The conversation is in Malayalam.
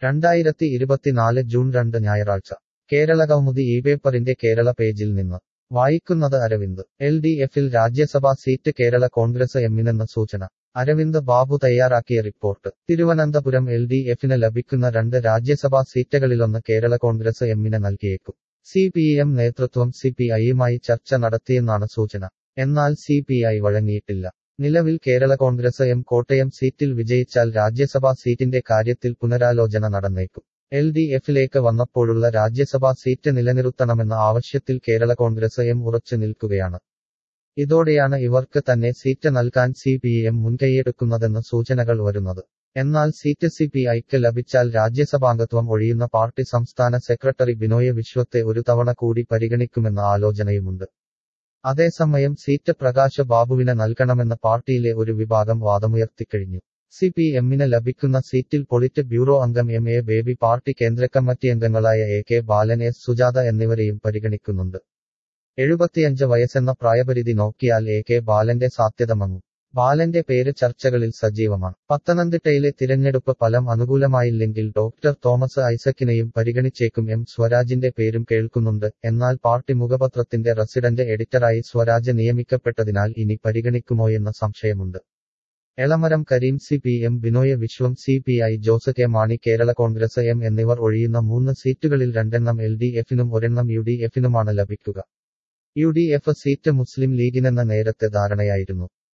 രണ്ടായിരത്തി ഇരുപത്തിനാല് ജൂൺ രണ്ട് ഞായറാഴ്ച കേരളകൗമുദി ഈ പേപ്പറിന്റെ കേരള പേജിൽ നിന്ന് വായിക്കുന്നത് അരവിന്ദ് എൽ ഡി എഫിൽ രാജ്യസഭാ സീറ്റ് കേരള കോൺഗ്രസ് എമ്മിനെന്ന സൂചന അരവിന്ദ് ബാബു തയ്യാറാക്കിയ റിപ്പോർട്ട് തിരുവനന്തപുരം എൽ ഡി എഫിന് ലഭിക്കുന്ന രണ്ട് രാജ്യസഭാ സീറ്റുകളിലൊന്ന് കേരള കോൺഗ്രസ് എമ്മിന് നൽകിയേക്കും സി പി എം നേതൃത്വം സി പി ഐയുമായി ചർച്ച നടത്തിയെന്നാണ് സൂചന എന്നാൽ സി പി ഐ വഴങ്ങിയിട്ടില്ല നിലവിൽ കേരള കോൺഗ്രസ് എം കോട്ടയം സീറ്റിൽ വിജയിച്ചാൽ രാജ്യസഭാ സീറ്റിന്റെ കാര്യത്തിൽ പുനരാലോചന നടന്നേക്കും എൽ ഡി എഫിലേക്ക് വന്നപ്പോഴുള്ള രാജ്യസഭാ സീറ്റ് നിലനിർത്തണമെന്ന ആവശ്യത്തിൽ കേരള കോൺഗ്രസ് എം ഉറച്ചു നിൽക്കുകയാണ് ഇതോടെയാണ് ഇവർക്ക് തന്നെ സീറ്റ് നൽകാൻ സി പി എം മുൻകൈയെടുക്കുന്നതെന്ന് സൂചനകൾ വരുന്നത് എന്നാൽ സീറ്റ് സി പി ഐക്ക് ലഭിച്ചാൽ രാജ്യസഭാംഗത്വം ഒഴിയുന്ന പാർട്ടി സംസ്ഥാന സെക്രട്ടറി ബിനോയ് വിശ്വത്തെ ഒരു തവണ കൂടി പരിഗണിക്കുമെന്ന ആലോചനയുമുണ്ട് അതേസമയം സീറ്റ് പ്രകാശ് ബാബുവിന് നൽകണമെന്ന് പാർട്ടിയിലെ ഒരു വിഭാഗം വാദമുയർത്തിക്കഴിഞ്ഞു സി പി എമ്മിന് ലഭിക്കുന്ന സീറ്റിൽ പൊളിറ്റ് ബ്യൂറോ അംഗം എം എ ബേബി പാർട്ടി കേന്ദ്ര കമ്മിറ്റി അംഗങ്ങളായ A K Balan S Sujatha എന്നിവരെയും പരിഗണിക്കുന്നുണ്ട് എഴുപത്തിയഞ്ച് വയസ്സെന്ന പ്രായപരിധി നോക്കിയാൽ എ കെ ബാലന്റെ സാധ്യത മങ്ങും ബാലന്റെ പേര് ചർച്ചകളിൽ സജീവമാണ് പത്തനംതിട്ടയിലെ തിരഞ്ഞെടുപ്പ് ഫലം അനുകൂലമായില്ലെങ്കിൽ ഡോക്ടർ തോമസ് ഐസക്കിനെയും പരിഗണിച്ചേക്കും എം സ്വരാജിന്റെ പേരും കേൾക്കുന്നുണ്ട് എന്നാൽ പാർട്ടി മുഖപത്രത്തിന്റെ റെസിഡന്റ് എഡിറ്ററായി സ്വരാജ് നിയമിക്കപ്പെട്ടതിനാൽ ഇനി പരിഗണിക്കുമോയെന്ന സംശയമുണ്ട് Elamaram Kareem C P M Binoy Viswam C P I Jose K Mani Kerala Congress M എന്നിവർ ഒഴിയുന്ന മൂന്ന് സീറ്റുകളിൽ രണ്ടെണ്ണം എൽ ഡി എഫിനും ഒരെണ്ണം യു ഡി എഫിനുമാണ് ലഭിക്കുക U D F seat Muslim ലീഗിനെന്ന നേരത്തെ ധാരണയായിരുന്നു